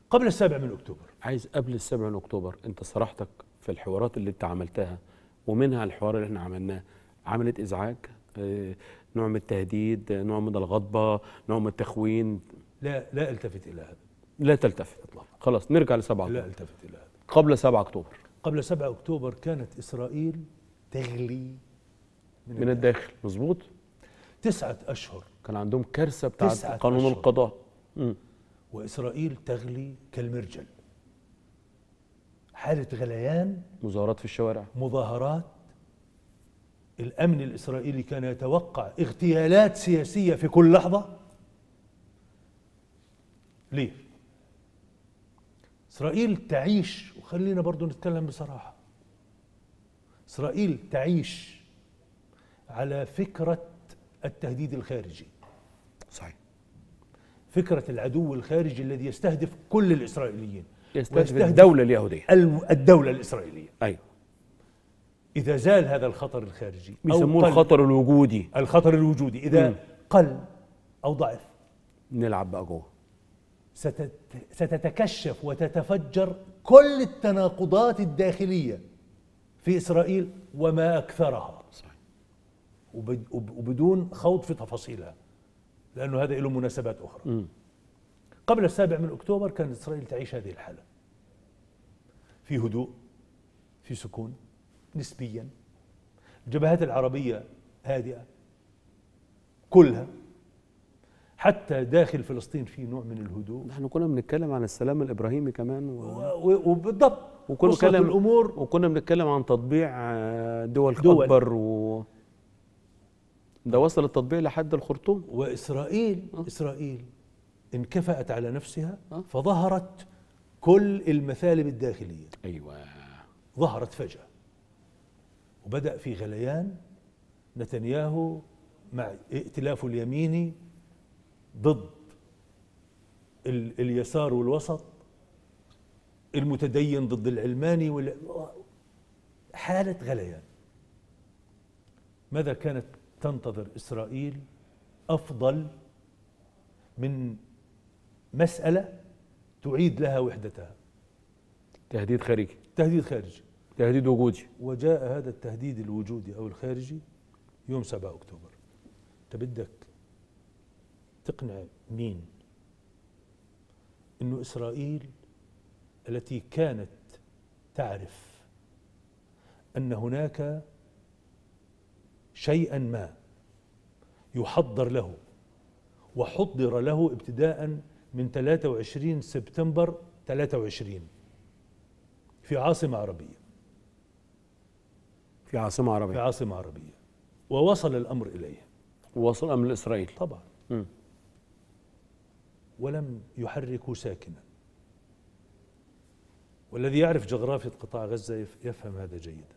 قبل السابع من اكتوبر عايز قبل السابع من اكتوبر انت صراحتك في الحوارات اللي انت عملتها ومنها الحوار اللي احنا عملناه عملت ازعاج آه، نوع من التهديد آه، نوع من الغضبه نوع من التخوين لا لا التفت الى هذا لا تلتفت اطلاقا خلاص نرجع ل 7 لا اكتوبر التفت الى هذا قبل 7 اكتوبر قبل 7 اكتوبر كانت اسرائيل تغلي من الداخل مظبوط تسعة اشهر كان عندهم كارثه بتاعت تسعة قانون أشهر. القضاء مم. واسرائيل تغلي كالمرجل حالة غليان مظاهرات في الشوارع مظاهرات الامن الاسرائيلي كان يتوقع اغتيالات سياسيه في كل لحظه ليه اسرائيل تعيش وخلينا برضو نتكلم بصراحه اسرائيل تعيش على فكره التهديد الخارجي صحيح فكره العدو الخارجي الذي يستهدف كل الاسرائيليين يستهدف ويستهدف الدوله اليهوديه الم- الدوله الاسرائيليه ايوه اذا زال هذا الخطر الخارجي أو بيسموه قل الخطر الوجودي الخطر الوجودي اذا مم. قل او ضعف نلعب بقى جوه ستت ستتكشف وتتفجر كل التناقضات الداخليه في اسرائيل وما اكثرها صحيح وبد- وب- وبدون خوض في تفاصيلها لانه هذا له مناسبات اخرى مم. قبل السابع من اكتوبر كانت اسرائيل تعيش هذه الحاله في هدوء في سكون نسبيا الجبهات العربيه هادئه كلها حتى داخل فلسطين في نوع من الهدوء احنا كنا بنتكلم عن السلام الابراهيمي كمان و... و- و- وبالضبط وكنا وصلت بنتكلم الامور وكنا بنتكلم عن تطبيع آه، دول, دول. اكبر و ده وصل التطبيع لحد الخرطوم واسرائيل آه. اسرائيل انكفأت على نفسها آه. فظهرت كل المثالب الداخليه ايوه ظهرت فجأة وبدأ في غليان نتنياهو مع ائتلافه اليميني ضد ال- اليسار والوسط المتدين ضد العلماني وال... حالة غليان ماذا كانت تنتظر إسرائيل أفضل من مسألة تعيد لها وحدتها تهديد خارجي تهديد خارجي تهديد وجودي وجاء هذا التهديد الوجودي او الخارجي يوم 7 اكتوبر انت بدك تقنع مين انه اسرائيل التي كانت تعرف ان هناك شيئا ما يحضر له وحضر له ابتداء من 23 سبتمبر 23 في عاصمه عربيه في عاصمه في عربيه عاصمة عربية ووصل الأمر إليه ووصل امن اسرائيل طبعا مم. ولم يحركوا ساكنا والذي يعرف جغرافية قطاع غزة يف- يفهم هذا جيدا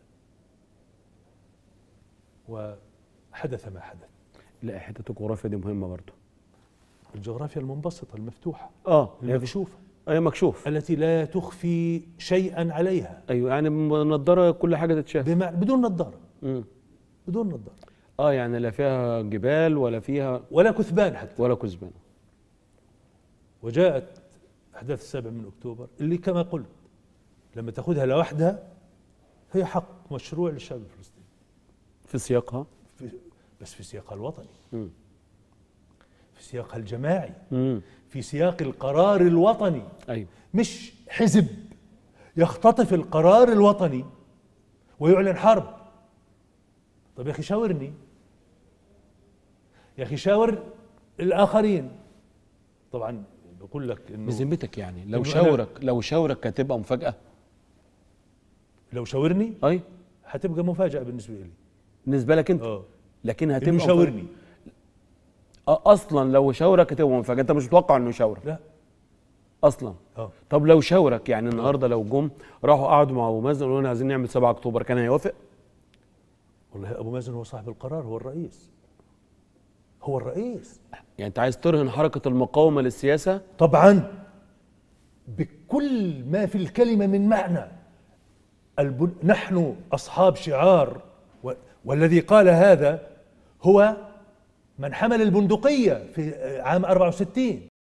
وحدث ما حدث لا حته الجغرافيا دي مهمه برضو الجغرافيا المنبسطة المفتوحة اه هي في- المكشوفة اي مكشوف التي لا تخفي شيئا عليها ايوه يعني بنضاره كل حاجه تتشاف بمع... بدون نظارة مم. بدون نظارة اه يعني لا فيها جبال ولا فيها ولا كثبان حتى ولا كثبان وجاءت أحداث السابع من أكتوبر اللي كما قلت لما تأخذها لوحدها هي حق مشروع للشعب الفلسطيني في سياقها في بس في سياقها الوطني مم. في سياقها الجماعي مم. في سياق القرار الوطني ايوه مش حزب يختطف القرار الوطني ويعلن حرب طب يا اخي شاورني يا اخي شاور الاخرين طبعا بقول لك انه بذمتك يعني لو إنه أنا- شاورك لو شاورك هتبقى مفاجاه لو شاورني اي هتبقى مفاجاه بالنسبه لي بالنسبه لك انت اه لكن انه هتبقى شاورني آه، اصلا لو شاورك هتبقى مفاجاه انت مش متوقع انه يشاورك لا اصلا اه طب لو شاورك يعني النهارده لو جم راحوا قعدوا مع ابو مازن وقالوا لنا عايزين نعمل 7 اكتوبر كان هيوافق والله ابو مازن هو صاحب القرار هو الرئيس هو الرئيس يعني انت عايز ترهن حركه المقاومه للسياسه طبعا بكل ما في الكلمه من معنى البن... نحن اصحاب شعار و... والذي قال هذا هو من حمل البندقيه في عام 64